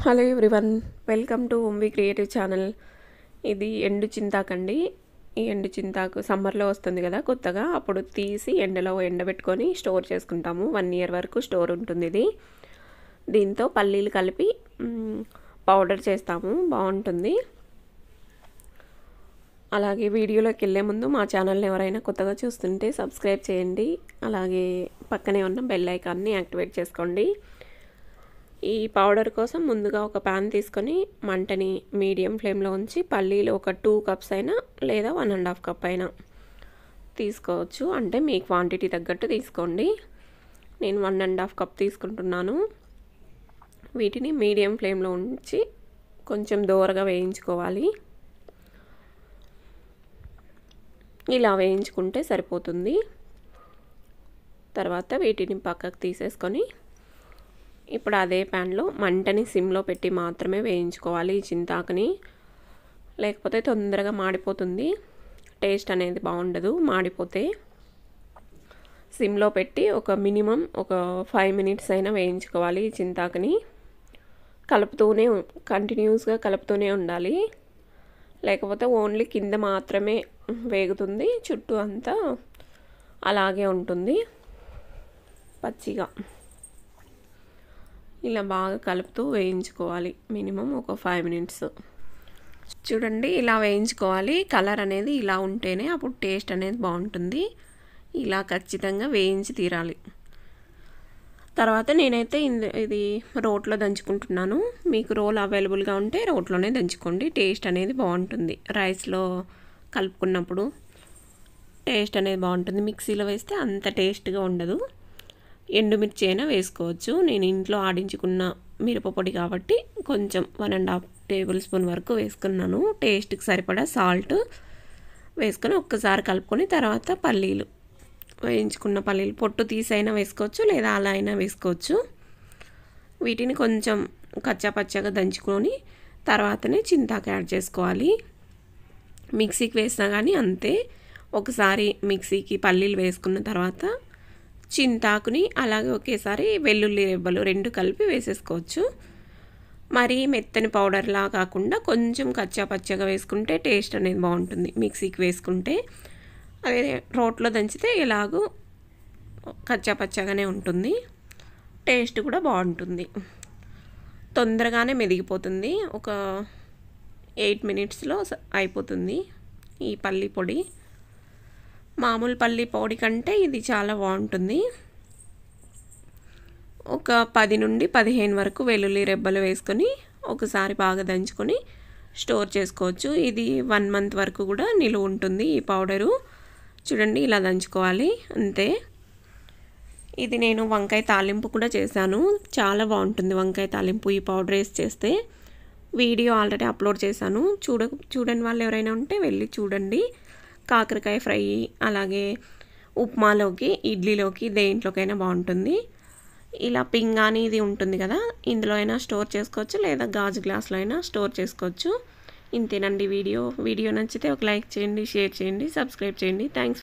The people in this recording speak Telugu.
హలో ఎవ్రీవన్ వెల్కమ్ టు ఓంవి క్రియేటివ్ ఛానల్ ఇది ఎండు చింతాకండి ఈ ఎండు చింతాకు సమ్మర్లో వస్తుంది కదా కొత్తగా అప్పుడు తీసి ఎండలో ఎండబెట్టుకొని స్టోర్ చేసుకుంటాము వన్ ఇయర్ వరకు స్టోర్ ఉంటుంది ఇది దీంతో పల్లీలు కలిపి మ్, పౌడర్ చేస్తాము బాగుంటుంది అలాగే వీడియోలోకి వెళ్ళే ముందు మా ఛానల్ని ఎవరైనా కొత్తగా చూస్తుంటే సబ్స్క్రైబ్ చేయండి అలాగే పక్కనే ఉన్న బెల్ ఐకాన్ని యాక్టివేట్ చేసుకోండి ఈ పౌడర్ కోసం ముందుగా ఒక ప్యాన్ తీసుకొని మంటని మీడియం ఫ్లేమ్లో ఉంచి పల్లీలు ఒక టూ కప్స్ అయినా లేదా వన్ అండ్ హాఫ్ కప్ అయినా తీసుకోవచ్చు అంటే మీ క్వాంటిటీ తగ్గట్టు తీసుకోండి నేను వన్ అండ్ హాఫ్ కప్ తీసుకుంటున్నాను వీటిని మీడియం ఫ్లేమ్లో ఉంచి కొంచెం దూరగా వేయించుకోవాలి ఇలా వేయించుకుంటే సరిపోతుంది తర్వాత వీటిని పక్కకు తీసేసుకొని ఇప్పుడు అదే ప్యాన్లో మంటని సిమ్లో పెట్టి మాత్రమే వేయించుకోవాలి ఈ చింతాకుని లేకపోతే తొందరగా మాడిపోతుంది టేస్ట్ అనేది బాగుండదు మాడిపోతే సిమ్లో పెట్టి ఒక మినిమం ఒక ఫైవ్ మినిట్స్ అయినా వేయించుకోవాలి ఈ చింతాకుని కలుపుతూనే కంటిన్యూస్గా కలుపుతూనే ఉండాలి లేకపోతే ఓన్లీ కింద మాత్రమే వేగుతుంది చుట్టూ అంతా అలాగే ఉంటుంది పచ్చిగా ఇలా బాగా కలుపుతూ వేయించుకోవాలి మినిమం ఒక ఫైవ్ మినిట్స్ చూడండి ఇలా వేయించుకోవాలి కలర్ అనేది ఇలా ఉంటేనే అప్పుడు టేస్ట్ అనేది బాగుంటుంది ఇలా ఖచ్చితంగా వేయించి తీరాలి తర్వాత నేనైతే ఇది రోట్లో దంచుకుంటున్నాను మీకు రోల్ అవైలబుల్గా ఉంటే రోట్లోనే దంచుకోండి టేస్ట్ అనేది బాగుంటుంది రైస్లో కలుపుకున్నప్పుడు టేస్ట్ అనేది బాగుంటుంది మిక్సీలో వేస్తే అంత టేస్ట్గా ఉండదు ఎండుమిర్చి అయినా వేసుకోవచ్చు నేను ఇంట్లో ఆడించుకున్న మిరపపొడి కాబట్టి కొంచెం one and half tablespoon వరకు వేసుకున్నాను టేస్ట్కి సరిపడా సాల్ట్ వేసుకొని ఒక్కసారి కలుపుకొని తర్వాత పల్లీలు వేయించుకున్న పల్లీలు పొట్టు తీసైనా వేసుకోవచ్చు లేదా అలా అయినా వేసుకోవచ్చు వీటిని కొంచెం కచ్చాపచ్చగా దంచుకొని తర్వాతనే చింతాకు యాడ్ చేసుకోవాలి మిక్సీకి వేసినా కానీ అంతే ఒకసారి మిక్సీకి పల్లీలు వేసుకున్న తర్వాత చింతాకుని అలాగే ఒకేసారి వెల్లుల్లి రెబ్బలు రెండు కలిపి వేసేసుకోవచ్చు మరీ మెత్తని పౌడర్లా కాకుండా కొంచెం కచ్చా పచ్చగా వేసుకుంటే టేస్ట్ అనేది బాగుంటుంది మిక్సీకి వేసుకుంటే అదే రోట్లో దంచితే ఎలాగో కచ్చా పచ్చగానే ఉంటుంది టేస్ట్ కూడా బాగుంటుంది తొందరగానే మెదిగిపోతుంది ఒక ఎయిట్ మినిట్స్లో అయిపోతుంది ఈ పల్లి పొడి మామూలు పల్లి పొడి కంటే ఇది చాలా బాగుంటుంది ఒక పది నుండి పదిహేను వరకు వెల్లుల్లి రెబ్బలు వేసుకొని ఒకసారి బాగా దంచుకొని స్టోర్ చేసుకోవచ్చు ఇది వన్ మంత్ వరకు కూడా నిలువ ఉంటుంది ఈ పౌడరు చూడండి ఇలా దంచుకోవాలి అంతే ఇది నేను వంకాయ తాలింపు కూడా చేశాను చాలా బాగుంటుంది వంకాయ తాలింపు ఈ పౌడర్ వేసి చేస్తే వీడియో ఆల్రెడీ అప్లోడ్ చేశాను చూడ చూడని వాళ్ళు ఎవరైనా ఉంటే వెళ్ళి చూడండి కాకరకాయ ఫ్రై అలాగే ఉప్మాలోకి ఇడ్లీలోకి దేంట్లోకైనా బాగుంటుంది ఇలా పింగాని ఇది ఉంటుంది కదా ఇందులో అయినా స్టోర్ చేసుకోవచ్చు లేదా గాజు గ్లాస్లో అయినా స్టోర్ చేసుకోవచ్చు ఇంతేనండి వీడియో వీడియో నచ్చితే ఒక లైక్ చేయండి షేర్ చేయండి సబ్స్క్రైబ్ చేయండి థ్యాంక్స్